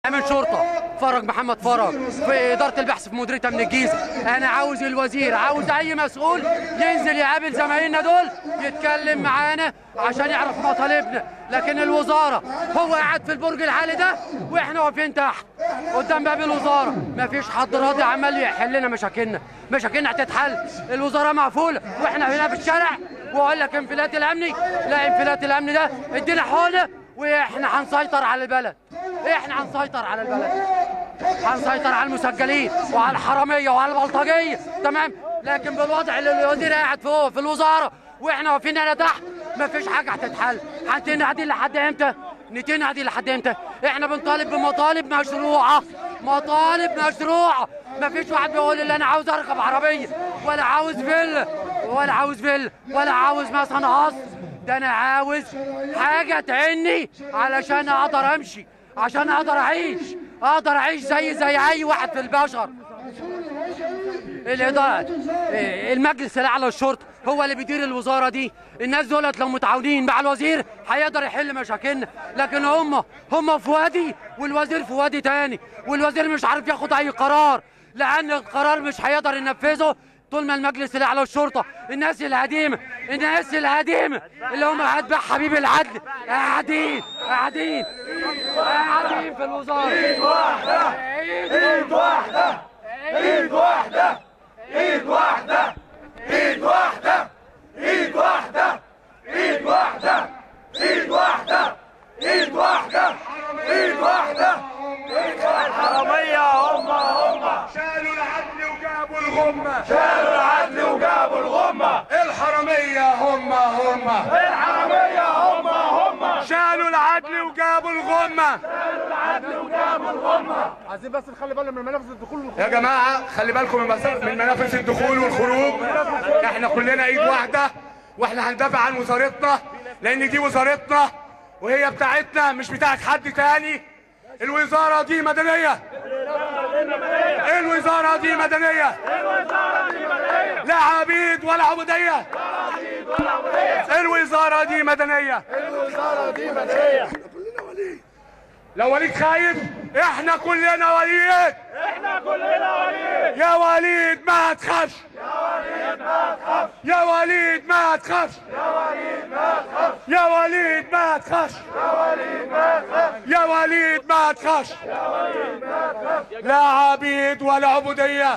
امين شرطه فرج محمد فرج في اداره البحث في مديريه امن الجيزه انا عاوز الوزير عاوز اي مسؤول ينزل يقابل زمايلنا دول يتكلم معانا عشان يعرف مطالبنا لكن الوزاره هو قاعد في البرج العالي ده واحنا واقفين تحت قدام باب الوزاره مفيش حد راضي عمال يحل لنا مشاكلنا مشاكلنا هتتحل الوزاره مقفوله واحنا هنا في الشارع واقول لك انفلات الامني لا انفلات الامن ده ادينا حقنه واحنا هنسيطر على البلد احنا هنسيطر على البلد هنسيطر على المسجلين وعلى الحراميه وعلى البلطجيه تمام لكن بالوضع اللي الوزير قاعد فوق في الوزاره واحنا واقفين هنا تحت مفيش حاجه هتتحل هتنهدي لحد امتى؟ نتنهدي لحد امتى؟ احنا بنطالب بمطالب مشروعه مطالب مشروعه مفيش واحد بيقول اللي انا عاوز اركب عربيه ولا عاوز فيلا ولا عاوز فيلا ولا عاوز مثلا قصر ده انا عاوز حاجه تعني علشان اقدر امشي عشان اقدر اعيش اقدر اعيش زي زي اي واحد في البشر الاداره المجلس الاعلى للشرطه هو اللي بيدير الوزاره دي الناس دولت لو متعاونين مع الوزير هيقدر يحل مشاكلنا لكن هم هم في وادي والوزير في وادي تاني والوزير مش عارف ياخد اي قرار لان القرار مش هيقدر ينفذه طول ما المجلس الاعلى للشرطه الناس القديمه الناس القديمه اللي هم اتباع حبيب العدل قاعدين قاعدين قاعدين في الوزاره ايد واحده ايد واحده ايد واحده ايد واحده ايد واحده ايد واحده ايد واحده ايد واحده ايد واحده ايد واحده الحراميه هم هم شالوا العدل وجابوا الغمة شالوا العدل وجابوا الغمه الحرامية هم هم الحراميه هم هم شالوا العدل وجابوا الغمة العدل وجابوا الغمه عايزين بس نخلي بالنا من منافذ الدخول والخروج يا جماعة خلي بالكم من مس- من منافذ الدخول والخروج احنا كلنا ايد واحدة واحنا هندافع عن وزارتنا لان دي وزارتنا وهي بتاعتنا مش بتاعت حد تاني الوزارة دي مدنية الوزارة دي مدنية لا عبيد ولا عبودية الوزارة دي مدنية الوزاره دي مدنيه لو وليد خايف احنا كلنا وليد احنا كلنا وليد يا وليد ما تخافش يا وليد ما تخافش يا وليد ما تخافش يا وليد ما تخافش لا عبيد ولا عبودية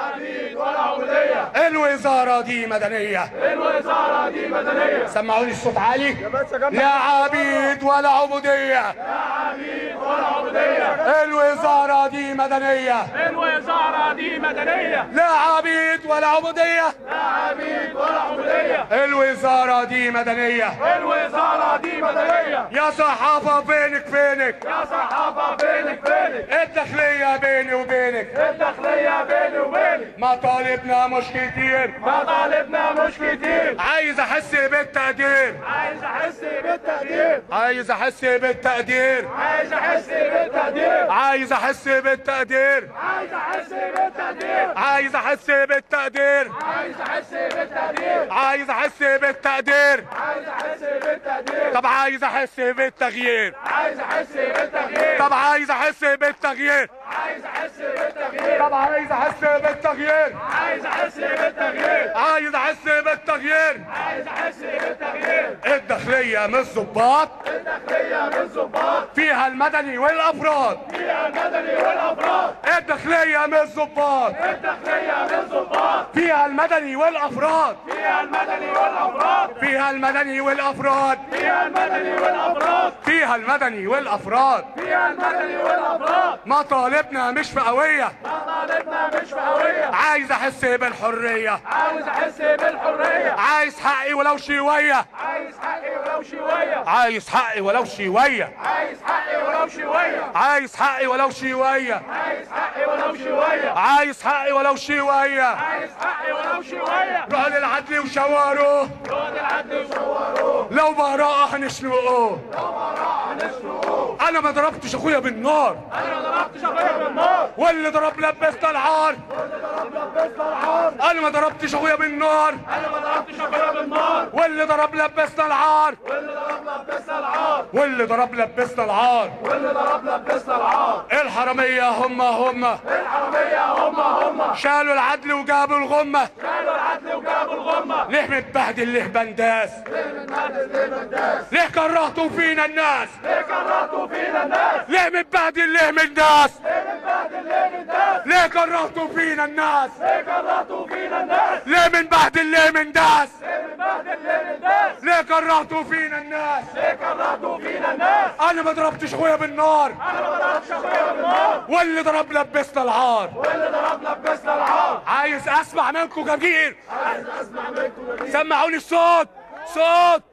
ولا عبوديه الوزارة دي مدنية الوزاره دي مدنيه سمعوني الصوت عالي لا عبيد ولا عبودية ولا عبوديه الوزارة دي مدنية الوزاره دي مدنيه لا عبيد ولا عبودية لا عبيد ولا عبوديه الوزارة دي مدنية الوزاره دي مدنيه يا صحافة فينك فينك يا صحافه بينك بينك الداخلية بيني وبينك الداخليه بيني وبينك مطالبنا مش كتير مطالبنا مش كتير عايز احس بالتقدير عايز احس بالتقدير عايز احس بالتقدير عايز احس بالتقدير عايز احس بالتقدير عايز احس بالتقدير عايز احس بالتقدير عايز احس بالتقدير عايز احس بالتقدير عايز احس بالتقدير طب عايز احس بالتغيير عايز احس بالتغيير طب عايز احس بالتغيير عايز احس بالتغيير طب عايز احس بالتغيير عايز احس بالتغيير عايز احس بالتغيير عايز احس بالتغيير الداخلية مش ظباط الداخليه بالظباط فيها المدني والافراد فيها المدني والافراد الداخلية مش ظباط الداخليه بالظباط فيها المدني والافراد فيها المدني والافراد فيها المدني والافراد فيها المدني والافراد فيها المدني والافراد فيها المدني والافراد مطالبنا مش فئوية مطالبنا مش فئويه عايز احس بالحرية عاوز احس بالحريه عايز حقي ولو شوية عايز حقي ولو شويه عايز حقي ولو شوية عايز حقي ولو شويه عايز حقي ولو شوية عايز حقي ولو شويه عايز حقي ولو شوية عايز حقي ولو شويه روح للعدل وشواره رد العدل وشوروه لو براءة هنشنقوه هنسلقوه انا ما ضربتش اخويا بالنار انا ما ضربتش اخويا بالنار واللي ضرب لبسنا العار لبسنا العار انا ما ضربتش اخويا بالنار انا ما ضربتش اخويا بالنار واللي ضرب لبسنا العار واللي ضربنا لبسنا العار واللي ضرب لبسنا العار واللي ضرب لبسنا العار الحرامية هم هم الحرامية هم هم شالوا العدل وجابوا الغمة شالوا العدل وجابوا الغمة ليه متبهدل ليه بنداس ليه كرهتوا فينا الناس ليه كرهتوا فينا الناس ليه متبهدل ليه من الناس ليه بنبهدل ليه من الناس ليه كرهتوا فينا الناس ليه كرهتوا فينا الناس ليه بنبهدل ليه من الناس ليه بنبهدل ليه من الناس ليه كرهتوا فينا الناس ليه كرهتوا فينا الناس انا ما ضربتش اخويا بالنار انا ما ضربش اخويا بالنار واللي ضرب لبسنا العار واللي ضرب لبسنا العار عايز اسمع منكم جميل عايز اسمع منكم يا سمعوني الصوت صوت